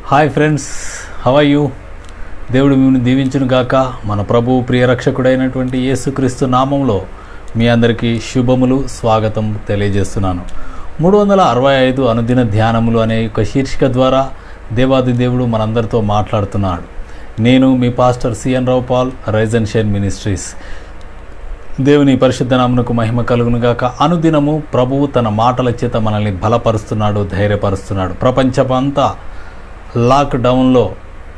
Hi friends have you దేవుడు మిమ్మల్ని దీవించును గాక మన ప్రభు ప్రియ రక్షకుడైనటువంటి యేసుక్రీస్తు నామంలో మీ అందరికీ శుభములు స్వాగతం తెలియజేస్తున్నాను మూడు వందల అరవై ఐదు అనుదిన ధ్యానములు అనే ఒక శీర్షిక ద్వారా దేవాది దేవుడు మనందరితో మాట్లాడుతున్నాడు నేను మీ pastor CN Rao Paul rise and shine ministries దేవుని పరిశుద్ధ నామమునకు మహిమ కలుగును గాక అనుదినము ప్రభువు తన మాటల చేత మనల్ని బలపరుస్తున్నాడు ధైర్యపరుస్తున్నాడు ప్రపంచమంతా లాక్డౌన్లో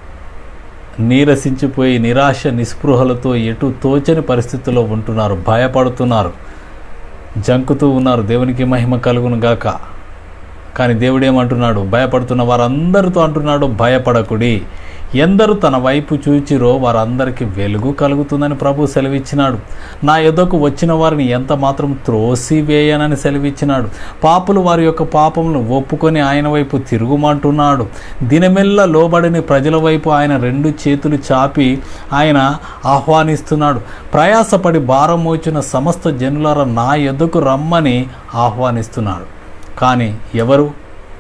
నీరసించిపోయి నిరాశ నిస్పృహలతో ఎటు తోచని పరిస్థితుల్లో ఉంటున్నారు భయపడుతున్నారు జంకుతూ ఉన్నారు దేవునికి మహిమ కలుగును గాక కానీ దేవుడు ఏమంటున్నాడు భయపడుతున్న వారందరితో అంటున్నాడు భయపడకుడి ఎందరు తన వైపు చూచిరో వారందరికీ వెలుగు కలుగుతుందని ప్రభు సెలవిచ్చినాడు నా యొద్దకు వచ్చిన వారిని ఎంత మాత్రం త్రోసివేయనని సెలవిచ్చినాడు పాపులు వారి యొక్క పాపములను ఒప్పుకొని ఆయన వైపు తిరుగుమంటున్నాడు దినమెల్ల లోబడిని ప్రజల వైపు ఆయన రెండు చేతులు చాపి ఆయన ఆహ్వానిస్తున్నాడు ప్రయాసపడి భారం మోచిన సమస్త జనులార నా యొద్దకు రమ్మని ఆహ్వానిస్తున్నాడు కానీ ఎవరు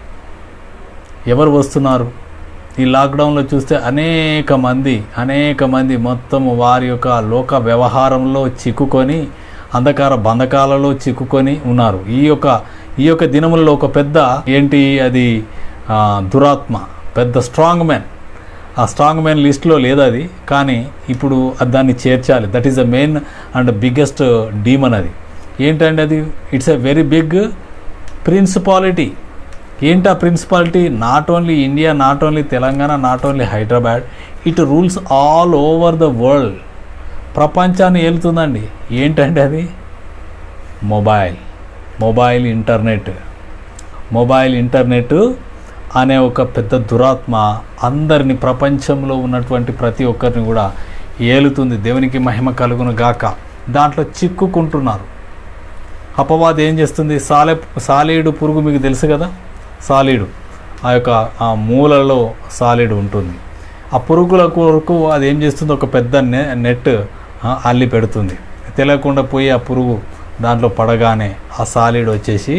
ఎవరు వస్తున్నారు ఈ లాక్డౌన్లో చూస్తే అనేక మంది అనేక మంది మొత్తం వారి యొక్క లోక వ్యవహారంలో చిక్కుకొని అంధకార బంధకాలలో చిక్కుకొని ఉన్నారు ఈ యొక్క ఈ యొక్క దినములలో ఒక పెద్ద ఏంటి అది ఆ, దురాత్మ పెద్ద స్ట్రాంగ్ మ్యాన్ ఆ స్ట్రాంగ్ మ్యాన్ లిస్ట్లో లేదు అది కానీ ఇప్పుడు అది దాన్ని చేర్చాలి that is the main and biggest demon అది ఏంటంటే అది it's a very big principality ఏంటి ఆ principality not only India not only Telangana not only Hyderabad it rules all over the world ప్రపంచాన్ని ఏలుతుందండి ఏంటంటే అది mobile mobile internet mobile internet అనే ఒక పెద్ద దురాత్మ అందరిని ప్రపంచంలో ఉన్నటువంటి ప్రతి ఒక్కరిని కూడా ఏలుతుంది దేవునికి మహిమ కలుగును గాక దాంట్లో చిక్కుకుంటున్నారు అపవాది ఏం చేస్తుంది సాలె సాలీడు పురుగు మీకు తెలుసు కదా సాలీడు ఆ యొక్క ఆ మూలలో సాలీడు ఉంటుంది ఆ పురుగుల కొరకు అది ఏం చేస్తుంది ఒక పెద్ద నె నెట్ ఆ, అల్లి పెడుతుంది తెలియకుండా పోయి ఆ పురుగు దాంట్లో పడగానే ఆ సాలీడు వచ్చేసి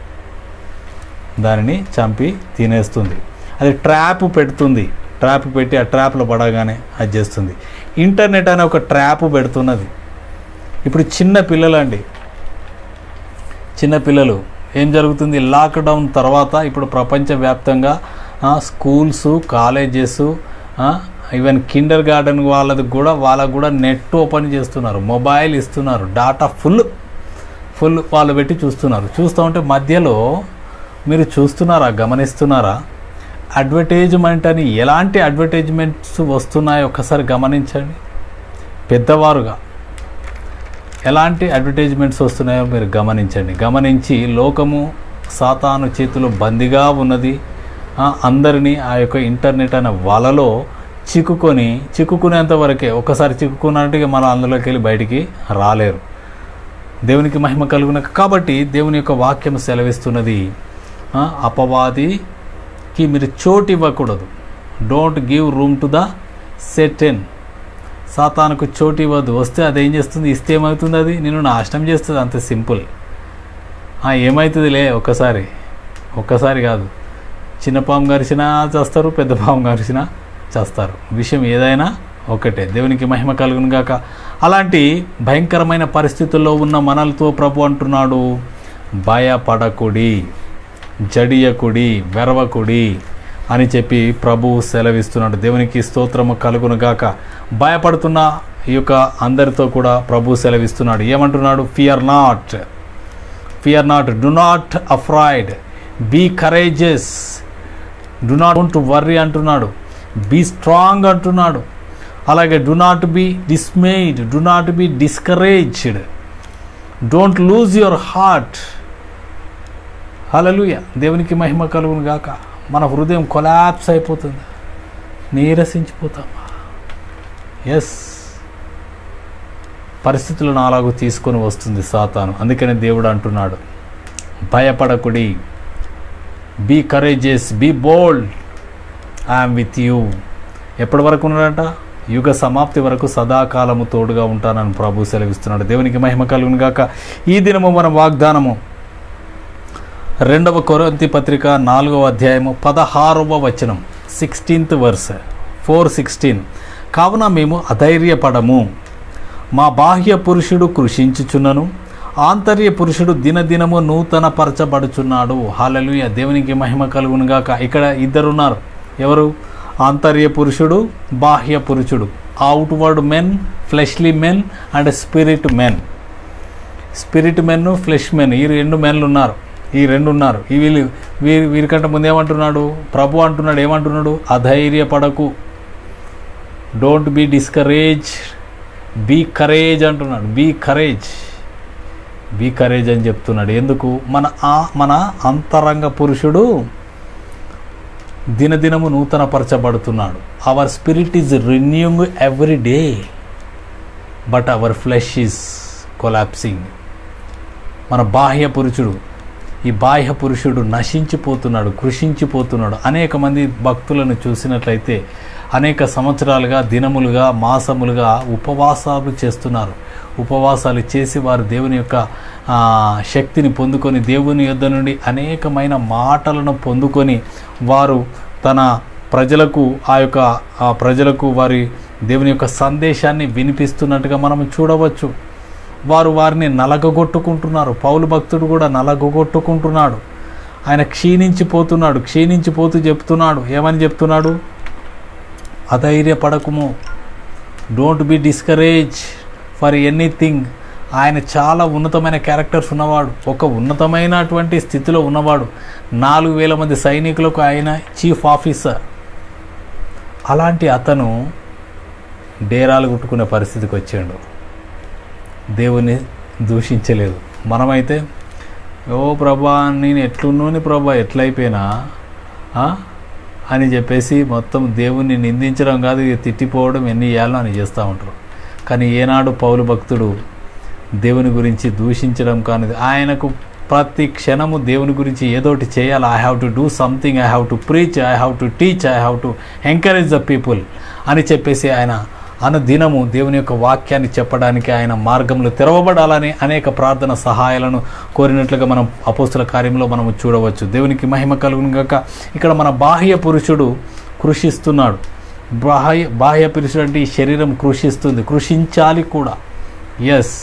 దానిని చంపి తినేస్తుంది అది ట్రాప్ పెడుతుంది ట్రాప్ పెట్టి ఆ ట్రాప్లో పడగానే అది చేస్తుంది ఇంటర్నెట్ అనే ఒక ట్రాప్ పెడుతున్నది ఇప్పుడు చిన్న పిల్లలండి చిన్నపిల్లలు ఏం జరుగుతుంది లాక్డౌన్ తర్వాత ఇప్పుడు ప్రపంచవ్యాప్తంగా ఆ, స్కూల్స్ కాలేజెస్ ఆ, ఈవెన్ కిండర్ గార్డెన్ వాళ్ళది కూడా వాళ్ళకు కూడా నెట్ ఓపెన్ చేస్తున్నారు మొబైల్ ఇస్తున్నారు డాటా ఫుల్ ఫుల్ వాళ్ళు పెట్టి చూస్తున్నారు చూస్తూ ఉంటే మధ్యలో మీరు చూస్తున్నారా గమనిస్తున్నారా అడ్వర్టైజ్మెంట్ అని ఎలాంటి అడ్వర్టైజ్మెంట్స్ వస్తున్నాయో ఒక్కసారి గమనించండి పెద్దవారుగా ఎలాంటి అడ్వర్టైజ్మెంట్స్ వస్తున్నాయో మీరు గమనించండి గమనించి లోకము సాతాను చేతిలో బందీగా ఉన్నది ఆ, అందరినీ ఆ యొక్క ఇంటర్నెట్ అనే వలలో చిక్కుకొని చిక్కుకునేంత వరకే ఒకసారి చిక్కుకున్నట్టుగా మనం అందులోకి వెళ్ళి బయటికి రాలేరు దేవునికి మహిమ కలుగున కాబట్టి దేవుని యొక్క వాక్యం సెలవిస్తున్నది ఆ, అపవాదికి మీరు చోటు ఇవ్వకూడదు don't give room to the Satan సాతానుకు చోటు ఇవ్వద్దు వస్తే అది ఏం చేస్తుంది ఇస్తే ఏమవుతుంది అది నేను నాశనం చేస్తుంది అంత సింపుల్ ఆ, ఏమవుతుందిలే ఒక్కసారి ఒక్కసారి కాదు చిన్న పాము గరిచినా చేస్తారు పెద్ద పాము గరిచినా చేస్తారు విషయం ఏదైనా ఒకటే దేవునికి మహిమ కలుగును గాక అలాంటి భయంకరమైన పరిస్థితుల్లో ఉన్న మనలతో ప్రభు అంటున్నాడు భయపడకుడి జడియకుడి వెరవకుడి అని చెప్పి ప్రభు సెలవిస్తున్నాడు దేవునికి స్తోత్రము కలుగును గాక భయపడుతున్న ఈ యొక్క అందరితో కూడా ప్రభు సెలవిస్తున్నాడు ఏమంటున్నాడు fear not fear not do not afraid be courageous do not to worry అంటున్నాడు బీ స్ట్రాంగ్ అంటున్నాడు అలాగే do not be dismayed do not be discouraged don't lose your heart hallelujah దేవునికి మహిమ కలుగును గాక మన హృదయం కొలాప్స్ అయిపోతుంది నీరసించిపోతాం ఎస్ పరిస్థితులను అలాగూ తీసుకొని వస్తుంది సాతాను అందుకనే దేవుడు అంటున్నాడు భయపడకుడి be courageous be bold I'm with you ఎప్పటి వరకు ఉన్నాడంట యుగ సమాప్తి వరకు సదాకాలము తోడుగా ఉంటానని ప్రభు సెలవిస్తున్నాడు దేవునికి మహిమ కలుగును గాక ఈ దినము మన వాగ్దానము రెండవ కొరంతి పత్రిక నాలుగవ అధ్యాయము పదహారవ వచనం సిక్స్టీన్త్ వర్స్ ఫోర్ సిక్స్టీన్ కావున మేము అధైర్యపడము మా బాహ్య పురుషుడు కృషించుచున్నను ఆంతర్య పురుషుడు దినదినము నూతన పరచబడుచున్నాడు హాలలుయ దేవునికి మహిమ కలుగునుగాక ఇక్కడ ఇద్దరున్నారు ఎవరు ఆంతర్య పురుషుడు బాహ్య పురుషుడు outward men fleshly men and spirit men spirit men flesh men ఈ రెండు మెన్లు ఉన్నారు ఈ రెండు ఉన్నారు ఈ వీళ్ళు వీరి వీరికంటే ముందు ఏమంటున్నాడు ప్రభు అంటున్నాడు ఏమంటున్నాడు అధైర్యపడకు don't be discourage be courage అంటున్నాడు బీ కరేజ్ బీ కరేజ్ అని చెప్తున్నాడు ఎందుకు మన ఆ మన అంతరంగ పురుషుడు దినదినము నూతనపరచబడుతున్నాడు our spirit is renewing every day but our flesh is collapsing మన బాహ్య పురుషుడు ఈ బాహ్య పురుషుడు నశించిపోతున్నాడు కృషించిపోతున్నాడు అనేక మంది భక్తులను చూసినట్లయితే అనేక సంవత్సరాలుగా దినములుగా మాసములుగా ఉపవాసాలు చేస్తున్నారు ఉపవాసాలు చేసి వారు దేవుని యొక్క ఆ, శక్తిని పొందుకొని దేవుని యొద్ద నుండి అనేకమైన మాటలను పొందుకొని వారు తన ప్రజలకు ఆ యొక్క ఆ ప్రజలకు వారి దేవుని యొక్క సందేశాన్ని వినిపిస్తున్నట్టుగా మనం చూడవచ్చు వారు వారిని నలగగొట్టుకుంటున్నారు పౌలు భక్తుడు కూడా నలగొట్టుకుంటున్నాడు ఆయన క్షీణించిపోతున్నాడు క్షీణించిపోతూ చెప్తున్నాడు ఏమని చెప్తున్నాడు అధైర్యపడకుము don't be discourage for anything ఆయన చాలా ఉన్నతమైన క్యారెక్టర్స్ ఉన్నవాడు ఒక ఉన్నతమైనటువంటి స్థితిలో ఉన్నవాడు నాలుగు వేల మంది సైనికులకు ఆయన చీఫ్ ఆఫీసర్ అలాంటి అతను డేరాలు కుట్టుకునే పరిస్థితికి వచ్చాడు దేవుని దూషించలేదు మనమైతే ఓ ప్రభా నేను ఎట్లున్నోని ప్రభా ఎట్లయిపోయినా ఆ? అని చెప్పేసి మొత్తం దేవుణ్ణి నిందించడం కాదు ఇక తిట్టిపోవడం ఎన్ని చేయాలో అని చేస్తూ ఉంటారు కానీ ఏనాడు పౌలు భక్తుడు దేవుని గురించి దూషించడం కానీ ఆయనకు ప్రతి క్షణము దేవుని గురించి ఏదోటి చేయాలి I have to do something I have to preach I have to teach I have to encourage the people అని చెప్పేసి ఆయన అనుదినము దేవుని యొక్క వాక్యాన్ని చెప్పడానికి ఆయన మార్గంలో తెరవబడాలని అనేక ప్రార్థన సహాయాలను కోరినట్లుగా మనం అపోస్తుల కార్యంలో మనము చూడవచ్చు దేవునికి మహిమ కలుగును గాక ఇక్కడ మన బాహ్య పురుషుడు కృషిస్తున్నాడు బాహ్య బాహ్య పురుషుడు అంటే ఈ శరీరం కృషిస్తుంది కృషించాలి కూడా ఎస్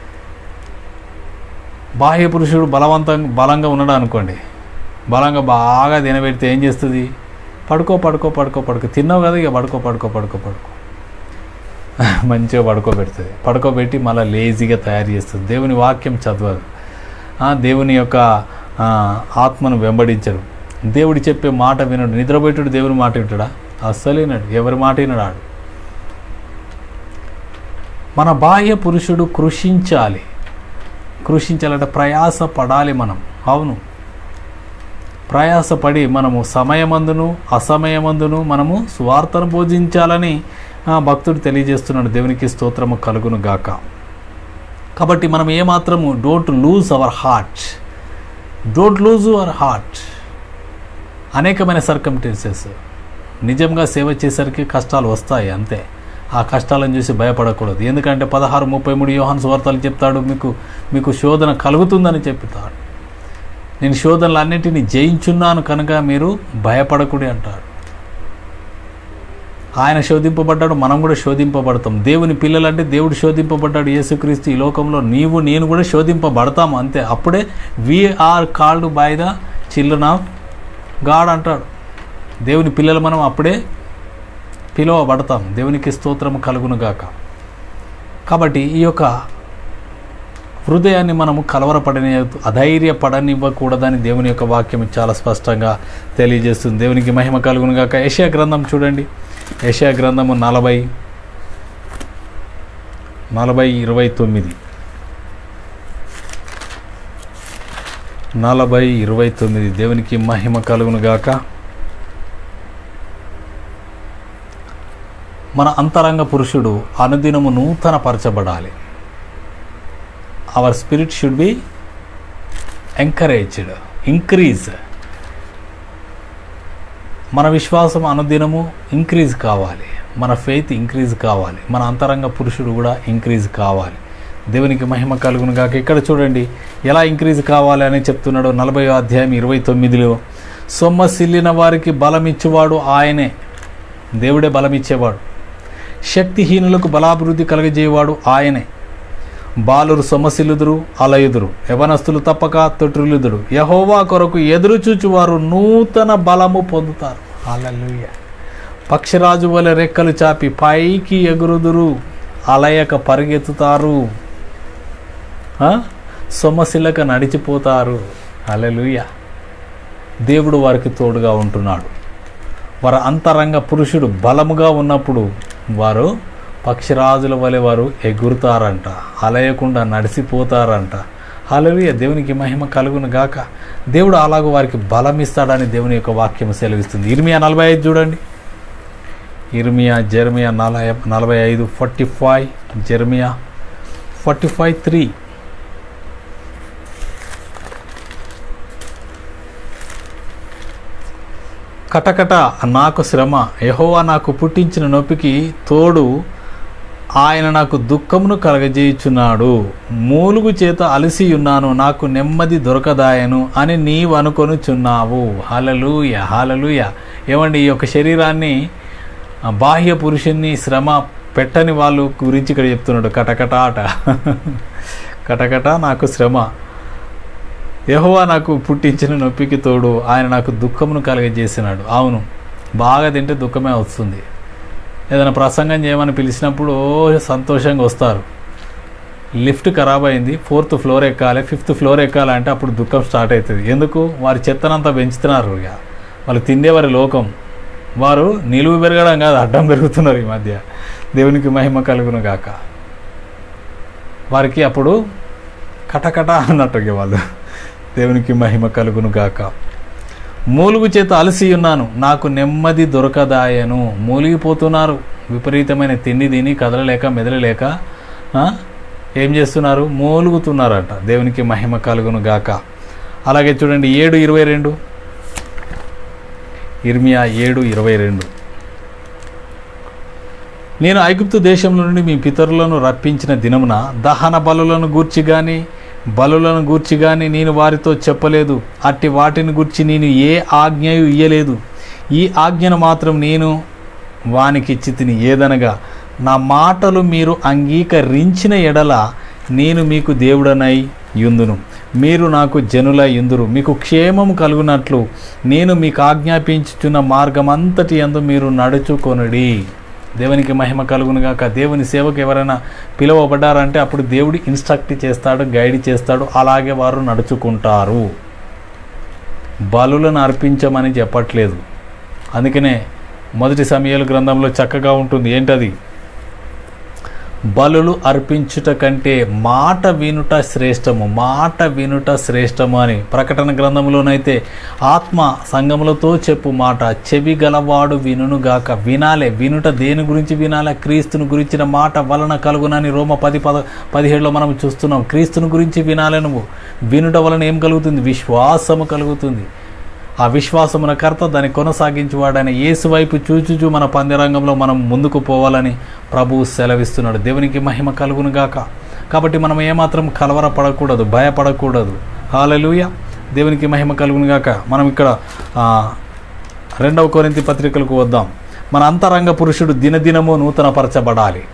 బాహ్య పురుషుడు బలవంతంగా బలంగా ఉన్నాడు అనుకోండి బలంగా బాగా తినబెడితే ఏం చేస్తుంది పడుకో పడుకో పడుకో పడుకో తిన్నావు కదా ఇక పడుకో పడుకో పడుకో పడుకో మంచిగా పడుకోబెడుతుంది పడుకోబెట్టి మళ్ళీ లేజీగా తయారు చేస్తుంది దేవుని వాక్యం చదవదు ఆ, దేవుని యొక్క ఆ, ఆత్మను వెంబడించడు దేవుడు చెప్పే మాట వినడు నిద్రపోయేటడు దేవుని మాట వింటాడా అస్సలు వినడు ఎవరి మాట వినడాడు మన బాహ్య పురుషుడు కృషించాలి కృషించాలంటే ప్రయాస పడాలి మనం అవును ప్రయాసపడి మనము సమయమందును అసమయమందును మనము స్వార్థను బోధించాలని ఆ భక్తుడు తెలియజేస్తున్నాడు దేవునికి స్తోత్రము కలుగును గాక కాబట్టి మనం ఏమాత్రము don't lose our heart don't lose our heart అనేకమైన సర్కమ్టెన్సెస్ నిజంగా సేవ చేసరికి కష్టాలు వస్తాయి అంతే ఆ కష్టాలను చూసి భయపడకూడదు ఎందుకంటే పదహారు ముప్పై మూడు యోహాన్ సువార్తలు చెప్తాడు మీకు మీకు శోధన కలుగుతుందని చెప్తాడు నేను శోధనలు అన్నింటినీ జయించున్నాను కనుక మీరు భయపడకూడి అంటాడు ఆయన శోధింపబడ్డాడు మనం కూడా శోధింపబడతాం దేవుని పిల్లలంటే దేవుడు శోధింపబడ్డాడు యేసుక్రీస్తు ఈ లోకంలో నీవు నేను కూడా శోధింపబడతాం అంతే అప్పుడే we are called by the children of God అంటాడు దేవుని పిల్లలు మనం అప్పుడే పిలువబడతాం దేవునికి స్తోత్రం కలుగును గాక కాబట్టి ఈ యొక్క హృదయాన్ని మనము కలవరపడని అధైర్యపడనివ్వకూడదని దేవుని యొక్క వాక్యం చాలా స్పష్టంగా తెలియజేస్తుంది దేవునికి మహిమ కలుగును గాక యశా గ్రంథం చూడండి యశా గ్రంథము నలభై నలభై ఇరవై తొమ్మిది నలభై ఇరవై తొమ్మిది దేవునికి మహిమ కలుగును గాక మన అంతరంగ పురుషుడు అనుదినము నూతన పరచబడాలి our spirit should be encouraged increase మన విశ్వాసం అనుదినము ఇంక్రీజ్ కావాలి మన ఫెయిత్ ఇంక్రీజ్ కావాలి మన అంతరంగ పురుషుడు కూడా ఇంక్రీజ్ కావాలి దేవునికి మహిమ కలుగును గాక ఇక్కడ చూడండి ఎలా ఇంక్రీజ్ కావాలి అని చెప్తున్నాడు నలభై అధ్యాయం ఇరవై తొమ్మిదిలో సొమ్మసిల్లిన వారికి బలమిచ్చేవాడు ఆయనే దేవుడే బలమిచ్చేవాడు శక్తిహీనులకు బలాభివృద్ధి కలగజేయవాడు ఆయనే బాలురు సొమ్మసిల్లుదురు అలయుదురు యవనస్తులు తప్పక తొట్రులుదురు యహోవా కొరకు ఎదురు చూచువారు నూతన బలము పొందుతారు అలలుయ పక్షిరాజు వలె రెక్కలు చాపి పైకి ఎగురుదురు అలయక పరిగెత్తుతారు ఆ? సొమ్మసిల్లక నడిచిపోతారు అలలుయ దేవుడు వారికి తోడుగా ఉంటున్నాడు వారి అంతరంగ పురుషుడు బలముగా ఉన్నప్పుడు వారు పక్షిరాజుల వలె వారు ఎగురుతారంట అలయకుండా నడిచిపోతారంట హల్లెలూయా దేవునికి మహిమ కలుగును గాక దేవుడు అలాగ వారికి బలం ఇస్తాడని దేవుని యొక్క వాక్యం సెలవిస్తుంది ఇర్మియా నలభై ఐదు చూడండి ఇర్మియా జెర్మియా నలభై నలభై ఐదు forty five Jeremiah forty five three కటకట నాకు శ్రమ యహోవా నాకు పుట్టించిన నొప్పికి తోడు ఆయన నాకు దుఃఖమును కలగజేయుచున్నాడు మూలుగు చేత అలసి ఉన్నాను నాకు నెమ్మది దొరకదాయను అని నీవు అనుకొనుచున్నావు హలలుయ హలలుయ ఏమండి ఈ యొక్క శరీరాన్ని ఆ బాహ్య పురుషుణ్ణి శ్రమ పెట్టని వాళ్ళు గురించి ఇక్కడ చెప్తున్నాడు కటకట ఆట కటకట నాకు శ్రమ యెహోవా నాకు పుట్టించిన నొప్పికి తోడు ఆయన నాకు దుఃఖమును కలగజేసినాడు అవును బాగా తింటే దుఃఖమే వస్తుంది ఏదైనా ప్రసంగం చేయమని పిలిచినప్పుడు ఓ సంతోషంగా వస్తారు లిఫ్ట్ ఖరాబ్ అయింది ఫోర్త్ ఫ్లోర్ ఎక్కాలి ఫిఫ్త్ ఫ్లోర్ ఎక్కాలి అంటే అప్పుడు దుఃఖం స్టార్ట్ అవుతుంది ఎందుకు వారి చెత్తనంతా పెంచుతున్నారు ఇక వాళ్ళు తిండే వారి లోకం వారు నిలువు పెరగడం కాదు అడ్డం పెరుగుతున్నారు ఈ మధ్య దేవునికి మహిమ కలుగును గాక వారికి అప్పుడు కటకట అన్నట్టు ఇక వాళ్ళు దేవునికి మహిమ కలుగును గాక మూలుగు చేత అలసి ఉన్నాను నాకు నెమ్మది దొరకదాయను మూలిగిపోతున్నారు విపరీతమైన తిండి తిని కదలలేక మెదలలేక ఆ, ఏం చేస్తున్నారు మూలుగుతున్నారట దేవునికి మహిమ కలుగును గాక అలాగే చూడండి ఏడు ఇరవై రెండు ఇర్మియా ఏడు ఇరవై రెండు నేను ఐగుప్తు దేశంలో నుండి మీ పితరులను రప్పించిన దినమున దహన బలులను గూర్చి గాని బలులను గూర్చి గాని నేను వారితో చెప్పలేదు అట్టి వాటిని గూర్చి నేను ఏ ఆజ్ఞయు ఇయ్యలేదు ఈ ఆజ్ఞను మాత్రం నేను వానికి ఇచ్చి తిని ఏదనగా నా మాటలు మీరు అంగీకరించిన ఎడల నేను మీకు దేవుడనై యుందును మీరు నాకు జనుల యుందురు మీకు క్షేమము కలుగునట్లు నేను మీకు ఆజ్ఞాపించుచున్న మార్గమంతటి యందు మీరు నడుచుకొనుడి దేవునికి మహిమ కలుగునుగాక దేవుని సేవకు ఎవరైనా పిలువబడ్డారంటే అప్పుడు దేవుడు ఇన్స్ట్రక్ట్ చేస్తాడు గైడ్ చేస్తాడు అలాగే వారు నడుచుకుంటారు బలులను అర్పించమని చెప్పట్లేదు అందుకనే మొదటి సమయాల గ్రంథంలో చక్కగా ఉంటుంది ఏంటది బలులు అర్పించుట కంటే మాట వినుట శ్రేష్టము మాట వినుట శ్రేష్టము అని ప్రకటన గ్రంథంలోనైతే ఆత్మ సంగములతో చెప్పు మాట చెవి గలవాడు వినుగాక వినాలే వినుట దేని గురించి వినాలే క్రీస్తుని గురించిన మాట వలన కలుగునని రోమ పది పద పదిహేడులో మనం చూస్తున్నాం క్రీస్తుని గురించి వినాలే నువ్వు వినుట వలన ఏం కలుగుతుంది విశ్వాసము కలుగుతుంది ఆ విశ్వాసమున కర్త దాన్ని కొనసాగించేవాడైన యేసు వైపు చూచుచూ మన పందిరంగంలో మనం ముందుకు పోవాలని ప్రభువు సెలవిస్తున్నాడు దేవునికి మహిమ కలుగును గాక కాబట్టి మనం ఏమాత్రం కలవరపడకూడదు భయపడకూడదు హాలెలూయ దేవునికి మహిమ కలుగును గాక మనం ఇక్కడ ఆ, రెండవ కొరింతి పత్రికలకు వద్దాం మన అంతరంగ పురుషుడు దినదినము నూతనపరచబడాలి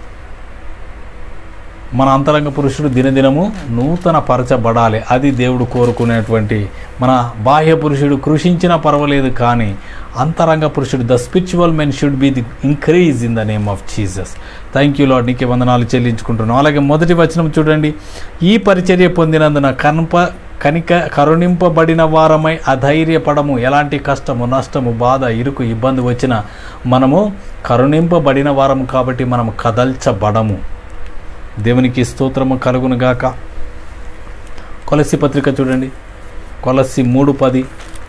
మన అంతరంగ పురుషుడు దినదినము నూతన పరచబడాలి అది దేవుడు కోరుకునేటువంటి మన బాహ్య పురుషుడు కృషించినా పర్వాలేదు కానీ అంతరంగ పురుషుడు the spiritual men should be the increase in the name of Jesus thank you Lord నీకే వందనాలు చెల్లించుకుంటున్నాం అలాగే మొదటి వచనం చూడండి ఈ పరిచర్య పొందినందున కనుప కనిక కరుణింపబడిన వారమై అధైర్యపడము ఎలాంటి కష్టము నష్టము బాధ ఇరుకు ఇబ్బంది వచ్చినా మనము కరుణింపబడిన వారము కాబట్టి మనము కదల్చబడము దేవునికి స్తోత్రము కలుగును గాక కొలసి పత్రిక చూడండి కొలసి మూడు పది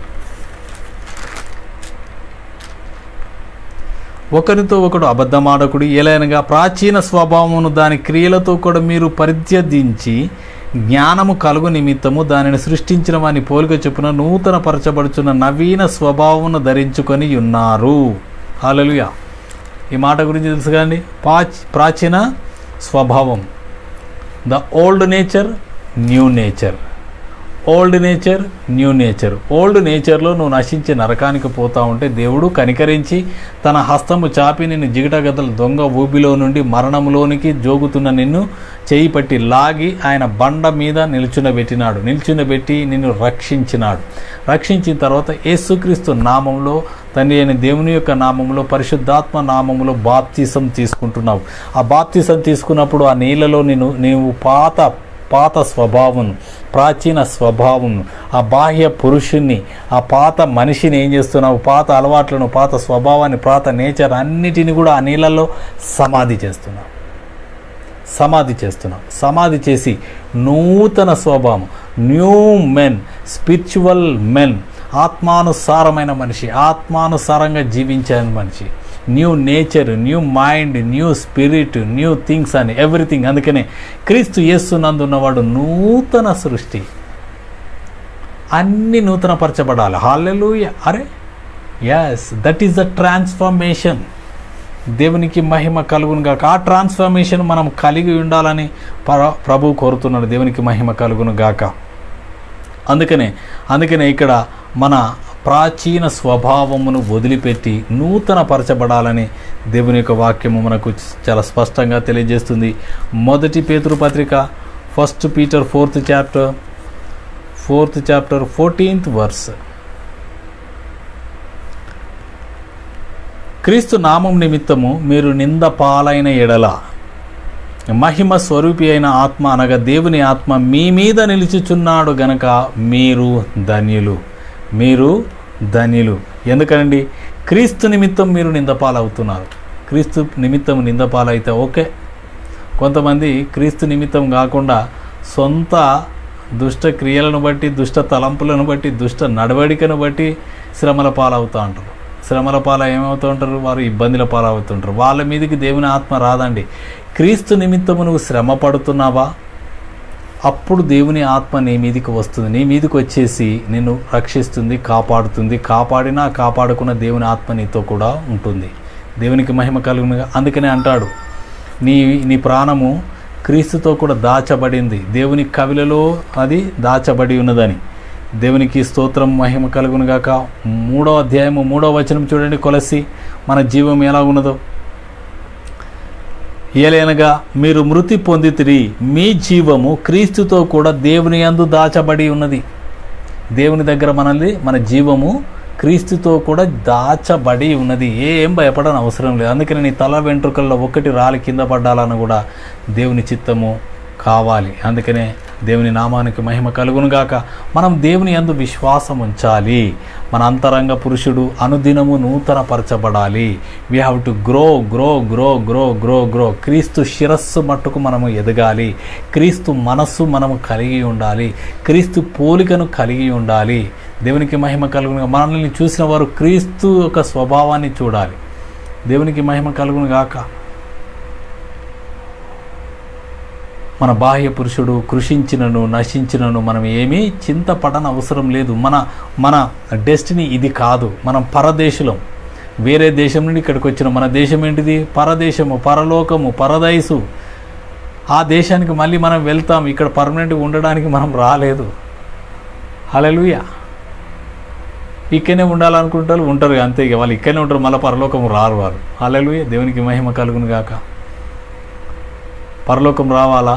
ఒకరితో ఒకడు అబద్ధమాడకుడు ఏలైనగా ప్రాచీన స్వభావమును దాని క్రియలతో కూడా మీరు పరిత్యజించి జ్ఞానము కలుగు నిమిత్తము దానిని సృష్టించిన వాని పోలిక చొప్పున నూతన పరచబడుచున్న నవీన స్వభావమును ధరించుకొని ఉన్నారు హాలలుయా ఈ మాట గురించి తెలుసు కదండి పాచ్ ప్రాచీన స్వభావం the old nature new nature old nature new nature old నేచర్లో నువ్వు నశించి నరకానికి పోతా ఉంటే దేవుడు కనికరించి తన హస్తము చాపి నిన్ను జిగటగదల దొంగ ఊబిలో నుండి మరణంలోనికి జోగుతున్న నిన్ను చేయి పట్టి లాగి ఆయన బండ మీద నిల్చునబెట్టినాడు నిల్చునబెట్టి నిన్ను రక్షించినాడు రక్షించిన తర్వాత యేసుక్రీస్తు నామంలో తండ్రి అయిన దేవుని యొక్క నామంలో పరిశుద్ధాత్మ నామంలో బాప్తీసం తీసుకుంటున్నావు ఆ బాప్తీసం తీసుకున్నప్పుడు ఆ నీళ్ళలో నేను నీవు పాత పాత స్వభావం ప్రాచీన స్వభావం ఆ బాహ్య పురుషుణ్ణి ఆ పాత మనిషిని ఏం చేస్తున్నావు పాత అలవాట్లను పాత స్వభావాన్ని పాత నేచర్ అన్నిటిని కూడా ఆ నీళ్ళల్లో సమాధి చేస్తున్నావు సమాధి చేస్తున్నాం సమాధి చేసి నూతన స్వభావం న్యూ మెన్ స్పిరిచువల్ మెన్ ఆత్మానుసారమైన మనిషి ఆత్మానుసారంగా జీవించే మనిషి new nature new mind new spirit new things అని ఎవ్రీథింగ్ అందుకనే క్రీస్తు యేసునందున్నవాడు నూతన సృష్టి అన్ని నూతనపరచబడాలి హాలెలూయ అరే yes that is the transformation దేవునికి మహిమ కలుగును గాక ఆ ట్రాన్స్ఫర్మేషన్ మనం కలిగి ఉండాలని పర ప్రభు కోరుతున్నాడు దేవునికి మహిమ కలుగును గాక అందుకనే అందుకనే ఇక్కడ మన ప్రాచీన స్వభావమును వదిలిపెట్టి నూతన పరచబడాలని దేవుని యొక్క వాక్యము మనకు చాలా స్పష్టంగా తెలియజేస్తుంది మొదటి పేతురు పత్రిక first Peter fourth chapter fourth chapter fourteenth verse క్రీస్తు నామం నిమిత్తము మీరు నింద పాలైన ఎడల మహిమ స్వరూపి అయిన ఆత్మ అనగా దేవుని ఆత్మ మీ మీద నిలుచుచున్నాడు గనక మీరు ధన్యులు మీరు ధన్యులు ఎందుకనండి క్రీస్తు నిమిత్తం మీరు నిందపాలవుతున్నారు క్రీస్తు నిమిత్తం నిందపాలైతే ఓకే కొంతమంది క్రీస్తు నిమిత్తం కాకుండా సొంత దుష్ట క్రియలను బట్టి దుష్ట తలంపులను బట్టి దుష్ట నడవడికను బట్టి శ్రమల పాలవుతూ ఉంటారు శ్రమల పాల ఏమవుతూ ఉంటారు వారు ఇబ్బందుల పాలవుతుంటారు వాళ్ళ మీదకి దేవుని ఆత్మ రాదండి క్రీస్తు నిమిత్తము నువ్వు శ్రమ పడుతున్నావా అప్పుడు దేవుని ఆత్మ నీ మీదకి వస్తుంది నీ మీదకి వచ్చేసి నిన్ను రక్షిస్తుంది కాపాడుతుంది కాపాడినా కాపాడుకున్న దేవుని ఆత్మ నీతో కూడా ఉంటుంది దేవునికి మహిమ కలుగునుగా అందుకనే అంటాడు నీ నీ ప్రాణము క్రీస్తుతో కూడా దాచబడింది దేవుని కవిలలో అది దాచబడి ఉన్నదని దేవునికి స్తోత్రం మహిమ కలుగునుగాక మూడో అధ్యాయము మూడో వచనం చూడండి కొలసి మన జీవం ఎలా ఉన్నదో ఏలైనగా మీరు మృతి పొందితిరి మీ జీవము క్రీస్తుతో కూడా దేవుని యందు దాచబడి ఉన్నది దేవుని దగ్గర మనల్ని మన జీవము క్రీస్తుతో కూడా దాచబడి ఉన్నది ఏం భయపడని అవసరం లేదు అందుకని నీ తల వెంట్రుకల్లో ఒకటి రాలి కింద పడ్డాలని కూడా దేవుని చిత్తము కావాలి అందుకనే దేవుని నామానికి మహిమ కలుగునుగాక మనం దేవుని యందు విశ్వాసం ఉంచాలి మన అంతరంగ పురుషుడు అనుదినము నూతన పరచబడాలి we have to grow grow grow grow grow grow క్రీస్తు శిరస్సు మట్టుకు మనము ఎదగాలి క్రీస్తు మనస్సు మనము కలిగి ఉండాలి క్రీస్తు పోలికను కలిగి ఉండాలి దేవునికి మహిమ కలుగును మనల్ని చూసిన వారు క్రీస్తు యొక్క స్వభావాన్ని చూడాలి దేవునికి మహిమ కలుగును గాక మన బాహ్య పురుషుడు కృషించినను నశించినను మనం ఏమీ చింతపడని అవసరం లేదు మన మన డెస్టినీ ఇది కాదు మనం పరదేశులం వేరే దేశం నుండి ఇక్కడికి వచ్చిన మన దేశం ఏంటిది పరదేశము పరలోకము పరదైసు ఆ దేశానికి మళ్ళీ మనం వెళ్తాం ఇక్కడ పర్మనెంట్గా ఉండడానికి మనం రాలేదు హలలుయ ఇక్కడనే ఉండాలనుకుంటారు ఉంటారు అంతే ఇక వాళ్ళు ఇక్కడనే ఉంటారు మళ్ళీ పరలోకం రారు వారు హలలుయ దేవునికి మహిమ కలుగును గాక పరలోకం రావాలా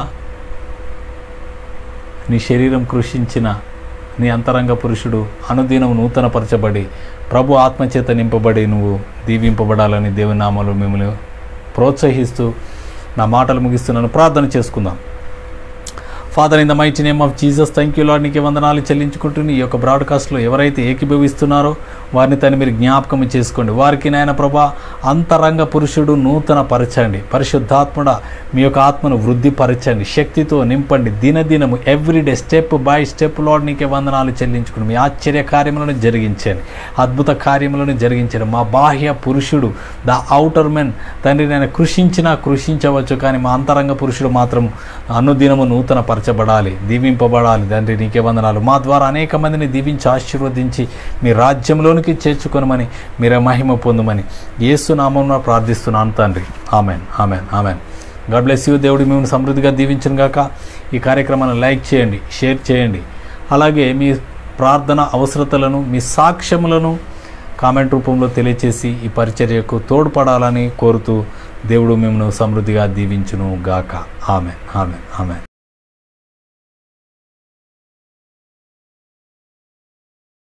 నీ శరీరం కృషించిన నీ అంతరంగ పురుషుడు అనుదినం నూతనపరచబడి ప్రభు ఆత్మచేత నింపబడి నువ్వు దీవింపబడాలని దేవుని నామాలు మిమ్మల్ని ప్రోత్సహిస్తూ నా మాటలు ముగిస్తున్నాను ప్రార్థన చేసుకుందాం father in the mighty name of Jesus thank you Lord నీకే వందనాలు చెల్లించుకుంటూ ఈ యొక్క బ్రాడ్కాస్ట్లో ఎవరైతే ఏకీభవిస్తున్నారో వారిని తను మీరు జ్ఞాపకం చేసుకోండి వారికి నాయన ప్రభా అంతరంగ పురుషుడు నూతన పరచండి పరిశుద్ధాత్ముడ మీ యొక్క ఆత్మను వృద్ధిపరచండి శక్తితో నింపండి దినదినము every day step by step Lord నీకే వందనాలు చెల్లించుకుని మీ ఆశ్చర్య కార్యములను జరిగించండి అద్భుత కార్యములను జరిగించండి మా బాహ్య పురుషుడు ద అవుటర్ మెన్ తండ్రి నేను కృషించినా కృషించవచ్చు కానీ మా అంతరంగ పురుషుడు మాత్రం అనుదినము నూతన పరచబడాలి దీవింపబడాలి తండ్రి నీకే వందనాలు మా ద్వారా అనేక మందిని దీవించి ఆశీర్వదించి మీ రాజ్యంలోనికి చేర్చుకొనమని మీరే మహిమ పొందమని ఏసునామం ప్రార్థిస్తున్నాను తండ్రి amen amen amen God bless you దేవుడు మిమ్మల్ని సమృద్ధిగా దీవించను గాక ఈ కార్యక్రమాన్ని లైక్ చేయండి షేర్ చేయండి అలాగే మీ ప్రార్థన అవసరతలను మీ సాక్ష్యములను కామెంట్ రూపంలో తెలియచేసి ఈ పరిచర్యకు తోడ్పడాలని కోరుతూ దేవుడు మిమ్మల్ని సమృద్ధిగా దీవించును గాక ఆమె ఆమె ఆమె